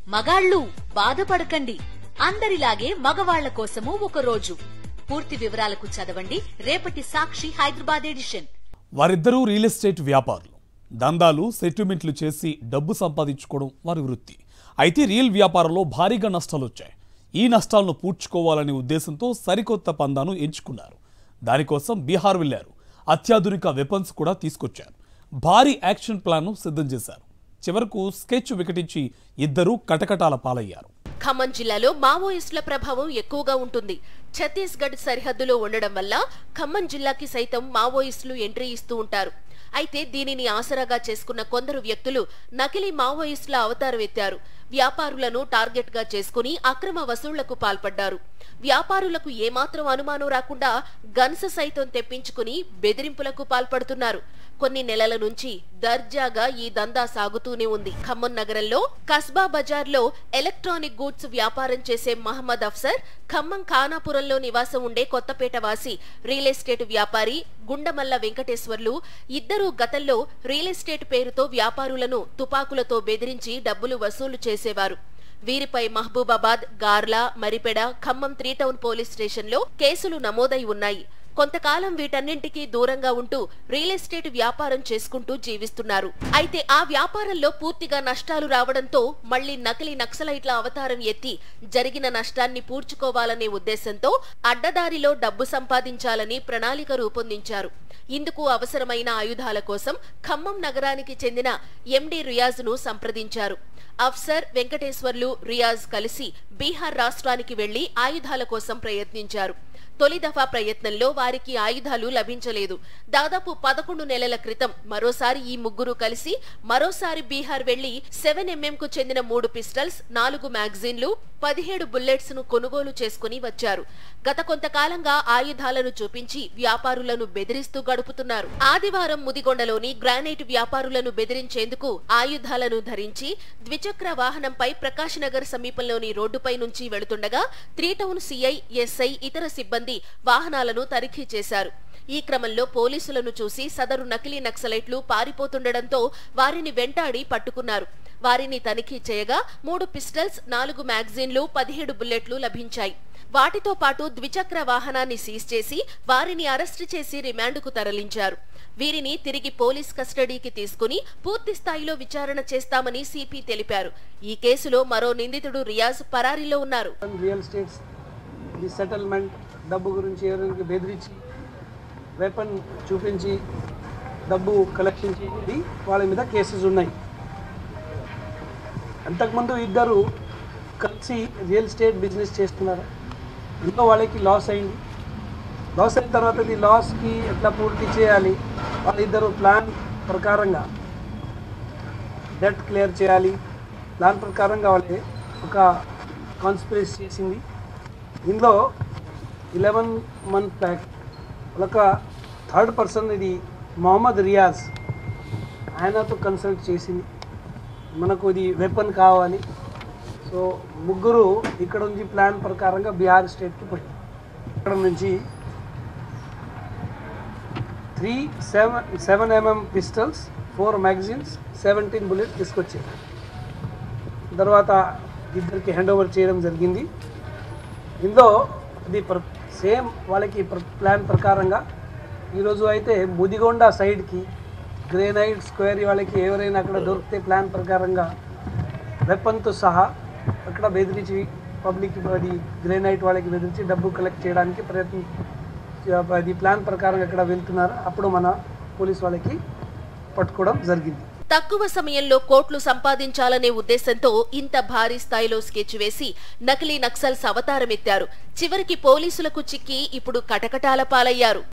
మగాళ్ళు బాధపడకండి అందరిలాగే మగవాళ్ల కోసము ఒక రోజు పూర్తి వివరాలకు చదవండి రేపటి సాక్షి హైదరాబాద్ ఎడిషన్ వారిద్దరూ రియల్ ఎస్టేట్ వ్యాపారులు దందాలు సెటిల్మెంట్లు చేసి డబ్బు సంపాదించుకోవడం వారి వృత్తి అయితే రియల్ వ్యాపారంలో భారీగా నష్టాలు వచ్చాయి ఈ నష్టాలను పూడ్చుకోవాలనే ఉద్దేశంతో సరికొత్త పందాను ఎంచుకున్నారు దానికోసం బీహార్ వెళ్లారు అత్యాధునిక వెపన్స్ కూడా తీసుకొచ్చారు భారీ యాక్షన్ ప్లాన్ను సిద్ధం చేశారు చివరకు స్కెచ్ వికటించి ఇద్దరూ కటకటాల పాలయ్యారు ఖమ్మం జిల్లాలో మావోయిస్టుల ప్రభావం ఎక్కువగా ఉంటుంది ఛత్తీస్గఢ్ సరిహద్దులో ఉండడం వల్ల ఖమ్మం జిల్లాకి సైతం మావోయిస్టులు ఎంట్రీ ఇస్తూ ఉంటారు అయితే దీనిని ఆసరాగా చేసుకున్న కొందరు వ్యక్తులు నకిలీ మావోయిస్టుల అవతారం ఎత్తారు వ్యాపారులను టార్గెట్ గా చేసుకుని అక్రమ వసూళ్లకు పాల్పడ్డారు వ్యాపారులకు ఏమాత్రం అనుమానం రాకుండా గన్స్ సైతం తెప్పించుకుని బెదిరింపులకు పాల్పడుతున్నారు కొన్ని నెలల నుంచి దర్జాగా ఈ దందా సాగుతూనే ఉంది ఖమ్మం నగరంలో కస్బా బజార్లో ఎలక్ట్రానిక్ గూడ్స్ వ్యాపారం చేసే మహమ్మద్ అఫ్సర్ ఖమ్మం ఖానాపురంలో నివాసం ఉండే కొత్తపేట వాసి రియల్ ఎస్టేట్ వ్యాపారి గుండమల్ల వెంకటేశ్వర్లు ఇద్దరూ గతంలో రియల్ ఎస్టేట్ పేరుతో వ్యాపారులను తుపాకులతో బెదిరించి డబ్బులు వసూలు చేసేవారు వీరిపై Mahabubabad Garla Maripeda Khammam three town police స్టేషన్లో కేసులు నమోదై ఉన్నాయి కొంతకాలం వీటన్నింటికీ దూరంగా ఉంటూ రియల్ ఎస్టేట్ వ్యాపారం చేసుకుంటూ జీవిస్తున్నారు అయితే ఆ వ్యాపారంలో పూర్తిగా నష్టాలు రావడంతో మళ్లీ నకిలీ నక్సలైట్ల అవతారం ఎత్తి జరిగిన నష్టాన్ని పూడ్చుకోవాలనే ఉద్దేశంతో అడ్డదారిలో డబ్బు సంపాదించాలని ప్రణాళిక రూపొందించారు ఇందుకు అవసరమైన ఆయుధాల కోసం ఖమ్మం నగరానికి చెందిన ఎండి రియాజ్ ను సంప్రదించారు అఫ్సర్ వెంకటేశ్వర్లు రియాజ్ కలిసి బీహార్ రాష్ట్రానికి వెళ్లి ఆయుధాల కోసం ప్రయత్నించారు తొలి దఫా ప్రయత్నంలో వారికి ఆయుధాలు లభించలేదు దాదాపు పదకొండు నెలల క్రితం మరోసారి ఈ ముగ్గురు కలిసి మరోసారి బీహార్ వెళ్లి సెవెన్ ఎంఎం కు చెందిన మూడు పిస్టల్స్ నాలుగు మ్యాగజైన్లు పదిహేడు బుల్లెట్స్ ను కొనుగోలు చేసుకుని వచ్చారు గత కొంతకాలంగా ఆయుధాలను చూపించి వ్యాపారులను బెదిరిస్తూ గడుపుతున్నారు ఆదివారం ముదిగొండలోని గ్రానైట్ వ్యాపారులను బెదిరించేందుకు ఆయుధాలను ధరించి ద్విచక్ర వాహనంపై ప్రకాష్ నగర్ సమీపంలోని రోడ్డుపై నుంచి వెళుతుండగా త్రీ టౌన్ సిఐ ఎస్ఐ ఇతర సిబ్బంది వాహనాలను తనిఖీ చేశారు ఈ క్రమంలో పోలీసులను చూసి సదరు నకిలీ నక్సలైట్లు పారిపోతుండటంతో వారిని వెంటాడి పట్టుకున్నారు వారిని తనిఖీ చేయగా మూడు పిస్టల్స్ నాలుగు మ్యాగజైన్లు పదిహేడు బుల్లెట్లు లభించాయి వాటితో పాటు ద్విచక్ర వాహనాన్ని సీజ్ చేసి వారిని అరెస్టు చేసి రిమాండ్కు తరలించారు వీరిని తిరిగి పోలీస్ కస్టడీకి తీసుకుని పూర్తి స్థాయిలో విచారణ చేస్తామని సిపి తెలిపారు ఈ కేసులో మరో నిందితుడు రియాజ్ పరారీలో ఉన్నారు రియల్ ఎస్టేట్స్ ది సెటిల్మెంట్ డబ్బు గురించి ఎవరికి బెదిరించి వెపన్ చూపించి డబ్బు కలెక్షన్ చేసి వాళ్ళ మీద కేసెస్ ఉన్నాయి అంతకుముందు ఇద్దరు కలిసి రియల్ ఎస్టేట్ బిజినెస్ చేస్తున్నారు ఇంట్లో వాళ్ళకి లాస్ అయింది లాస్ అయిన తర్వాత ఈ లాస్కి ఎట్లా పూర్తి చేయాలి వాళ్ళిద్దరు ప్లాన్ ప్రకారంగా డెట్ క్లియర్ చేయాలి ప్లాన్ ప్రకారంగా వాళ్ళే ఒక కాన్స్పిరసీ చేసింది ఇందులో ఇలెవెన్ మంత్ బ్యాక్ ఒక థర్డ్ పర్సన్ ఇది మొహమ్మద్ రియాజ్ ఆయనతో కన్సల్ట్ చేసింది మనకు ఇది వెపన్ కావాలి సో ముగ్గురు ఇక్కడ నుంచి ప్లాన్ ప్రకారంగా బీహార్ స్టేట్కి పోయింది ఇక్కడ నుంచి three seven seven MM pistols four magazines seventeen bullet తీసుకొచ్చారు తర్వాత ఇద్దరికి హ్యాండ్ ఓవర్ చేయడం జరిగింది ఇందులో ఇది ప్ర సేమ్ వాళ్ళకి ప్ర ప్లాన్ ప్రకారంగా ఈరోజు అయితే ముదిగొండ సైడ్కి గ్రేనైట్ స్క్వేర్ వాళ్ళకి ఎవరైనా అక్కడ దొరికితే ప్లాన్ ప్రకారంగా వెపన్తో సహా అక్కడ బెదిరించి పబ్లిక్ అది గ్రేనైట్ వాళ్ళకి బెదిరించి డబ్బు కలెక్ట్ చేయడానికి ప్రయత్నం అది ప్లాన్ ప్రకారం అక్కడ వెళ్తున్నారు అప్పుడు మన పోలీస్ వాళ్ళకి పట్టుకోవడం జరిగింది తక్కువ సమయంలో కోట్లు సంపాదించాలనే ఉద్దేశంతో ఇంత భారీ స్థాయిలో స్కెచ్ వేసి నకిలీ నక్సల్స్ అవతారమెత్తారు చివరికి పోలీసులకు చిక్కి ఇప్పుడు కటకటాల పాలయ్యారు